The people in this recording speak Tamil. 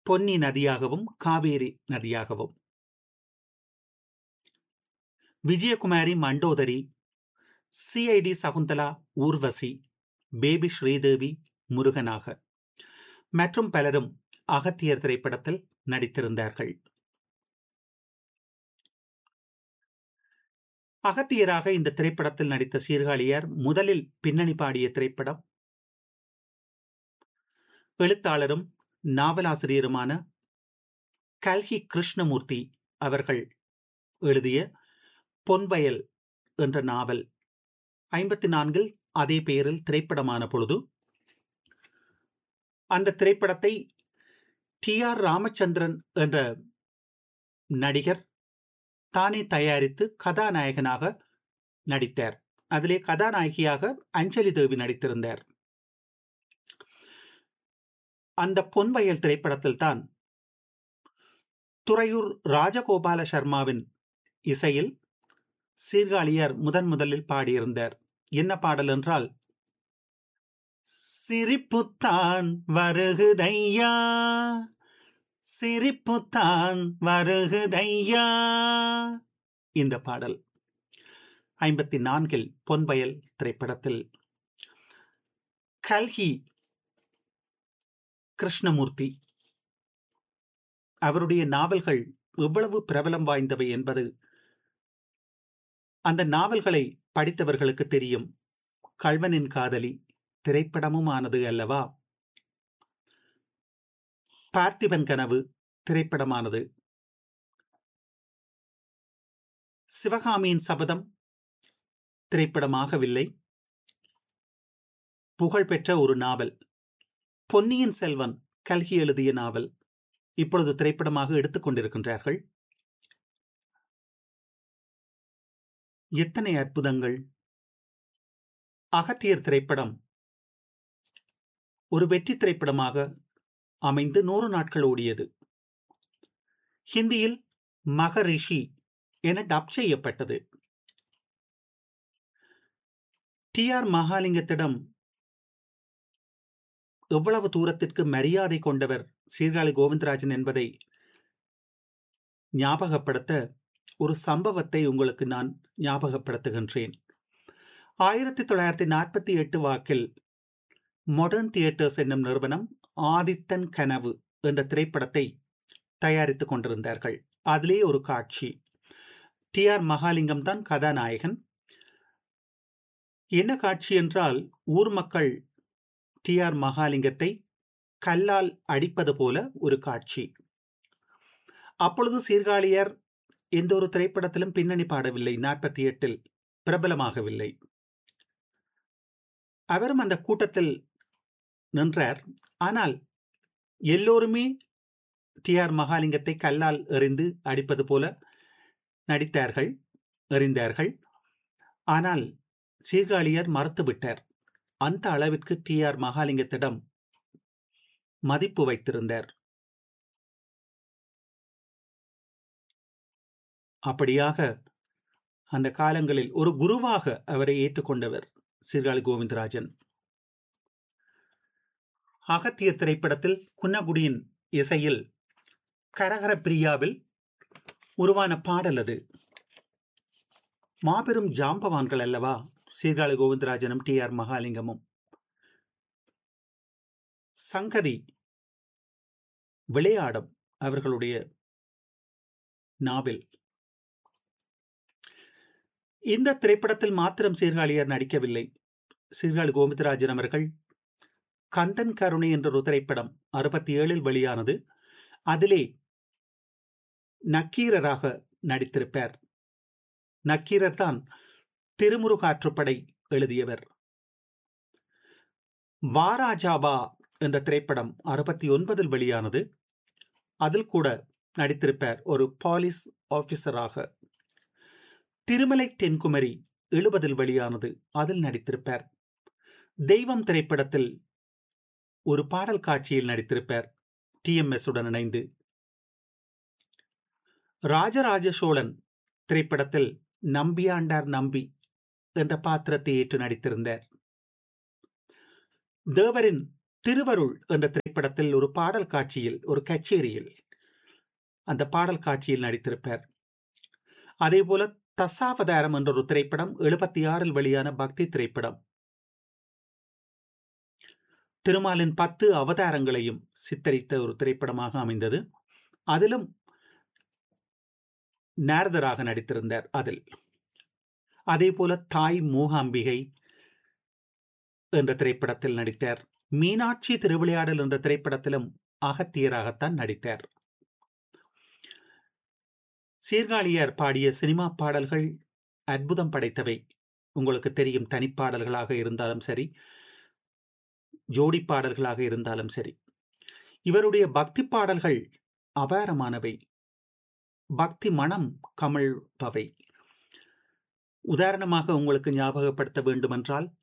பொன்னி நதியாகவும் காவேரி நதியாகவும் விஜயகுமாரி மண்டோதரி சிஐடி சகுந்தலா ஊர்வசி பேபி ஸ்ரீதேவி முருகனாக மற்றும் பலரும் அகத்தியர் திரைப்படத்தில் நடித்திருந்தார்கள் அகத்தியராக இந்த திரைப்படத்தில் நடித்த சீர்காழியார் முதலில் பின்னணி பாடிய திரைப்படம் எழுத்தாளரும் நாவலாசிரியருமான கல்கி கிருஷ்ணமூர்த்தி அவர்கள் எழுதிய பொன்வயல் என்ற நாவல் ஐம்பத்தி நான்கில் அதே பெயரில் திரைப்படமான பொழுது அந்த திரைப்படத்தை டி ஆர் ராமச்சந்திரன் என்ற நடிகர் தானே தயாரித்து கதாநாயகனாக நடித்தார் அதிலே கதாநாயகியாக அஞ்சலி தேவி நடித்திருந்தார் அந்த பொன்வயல் திரைப்படத்தில் தான் துறையூர் ராஜகோபால சர்மாவின் இசையில் சீர்காழியார் முதன் முதலில் பாடியிருந்தார் என்ன பாடல் என்றால் சிரிப்புத்தான் வருகுதையா சிரிப்புத்தான் வருகுதையா இந்த பாடல் ஐம்பத்தி நான்கில் பொன்வயல் திரைப்படத்தில் கல்கி கிருஷ்ணமூர்த்தி அவருடைய நாவல்கள் எவ்வளவு பிரபலம் வாய்ந்தவை என்பது அந்த நாவல்களை படித்தவர்களுக்கு தெரியும் கல்வனின் காதலி திரைப்படமும் ஆனது அல்லவா பார்த்திபன் கனவு திரைப்படமானது சிவகாமியின் சபதம் திரைப்படமாகவில்லை புகழ்பெற்ற ஒரு நாவல் பொன்னியின் செல்வன் கல்கி எழுதிய நாவல் இப்பொழுது திரைப்படமாக எடுத்துக் கொண்டிருக்கின்றார்கள் எத்தனை அற்புதங்கள் அகத்தியர் திரைப்படம் ஒரு வெற்றி திரைப்படமாக அமைந்து நூறு நாட்கள் ஓடியது ஹிந்தியில் மகரிஷி என டப் செய்யப்பட்டது டி ஆர் மகாலிங்கத்திடம் எவ்வளவு தூரத்திற்கு மரியாதை கொண்டவர் சீர்காழி கோவிந்தராஜன் என்பதை ஞாபகப்படுத்த ஒரு சம்பவத்தை உங்களுக்கு நான் ஞாபகப்படுத்துகின்றேன் ஆயிரத்தி தொள்ளாயிரத்தி நாற்பத்தி எட்டு வாக்கில் மாடர்ன் தியேட்டர்ஸ் என்னும் நிறுவனம் ஆதித்தன் கனவு என்ற திரைப்படத்தை தயாரித்துக் கொண்டிருந்தார்கள் அதிலே ஒரு காட்சி டி ஆர் மகாலிங்கம் தான் கதாநாயகன் என்ன காட்சி என்றால் ஊர் மக்கள் டி ஆர் மகாலிங்கத்தை கல்லால் அடிப்பது போல ஒரு காட்சி அப்பொழுது சீர்காழியர் எந்த ஒரு திரைப்படத்திலும் பின்னணி பாடவில்லை நாற்பத்தி எட்டில் பிரபலமாகவில்லை அவரும் அந்த கூட்டத்தில் நின்றார் ஆனால் எல்லோருமே டி ஆர் மகாலிங்கத்தை கல்லால் எறிந்து அடிப்பது போல நடித்தார்கள் எறிந்தார்கள் ஆனால் சீர்காழியர் மறுத்துவிட்டார் அந்த அளவிற்கு டி ஆர் மகாலிங்கத்திடம் மதிப்பு வைத்திருந்தார் அப்படியாக அந்த காலங்களில் ஒரு குருவாக அவரை ஏற்றுக்கொண்டவர் சீர்காழி கோவிந்தராஜன் அகத்தியர் திரைப்படத்தில் குன்னகுடியின் இசையில் கரகர பிரியாவில் உருவான பாடல் அது மாபெரும் ஜாம்பவான்கள் அல்லவா சீர்காழி கோவிந்தராஜனும் டி ஆர் மகாலிங்கமும் சங்கதி விளையாடும் அவர்களுடைய நாவில் இந்த திரைப்படத்தில் மாத்திரம் சீர்காழியர் நடிக்கவில்லை சீர்காழி கோவிந்தராஜன் அவர்கள் கந்தன் கருணை என்ற ஒரு திரைப்படம் அறுபத்தி ஏழில் வெளியானது அதிலே நக்கீரராக நடித்திருப்பார் நக்கீரர் தான் திருமுருகாற்றுப்படை எழுதியவர் வாராஜாபா என்ற திரைப்படம் அறுபத்தி ஒன்பதில் வெளியானது அதில் கூட நடித்திருப்பார் ஒரு பாலிஸ் ஆபீசராக திருமலை தென்குமரி எழுபதில் வெளியானது அதில் நடித்திருப்பார் தெய்வம் திரைப்படத்தில் ஒரு பாடல் காட்சியில் நடித்திருப்பார் டி எம் எஸ் உடன் இணைந்து ராஜராஜ சோழன் திரைப்படத்தில் நம்பியாண்டார் நம்பி என்ற பாத்திரத்தை ஏற்று நடித்திருந்தார் தேவரின் திருவருள் என்ற திரைப்படத்தில் ஒரு பாடல் காட்சியில் ஒரு கச்சேரியில் அந்த பாடல் காட்சியில் நடித்திருப்பார் அதே போல தசாவதாரம் என்ற ஒரு திரைப்படம் எழுபத்தி ஆறில் வெளியான பக்தி திரைப்படம் திருமாலின் பத்து அவதாரங்களையும் சித்தரித்த ஒரு திரைப்படமாக அமைந்தது அதிலும் நாரதராக நடித்திருந்தார் அதில் அதே போல தாய் மூகாம்பிகை என்ற திரைப்படத்தில் நடித்தார் மீனாட்சி திருவிளையாடல் என்ற திரைப்படத்திலும் அகத்தியராகத்தான் நடித்தார் சீர்காழியார் பாடிய சினிமா பாடல்கள் அற்புதம் படைத்தவை உங்களுக்கு தெரியும் தனிப்பாடல்களாக இருந்தாலும் சரி ஜோடி பாடல்களாக இருந்தாலும் சரி இவருடைய பக்தி பாடல்கள் அபாரமானவை பக்தி மனம் கமிழ்பவை உதாரணமாக உங்களுக்கு ஞாபகப்படுத்த வேண்டுமென்றால்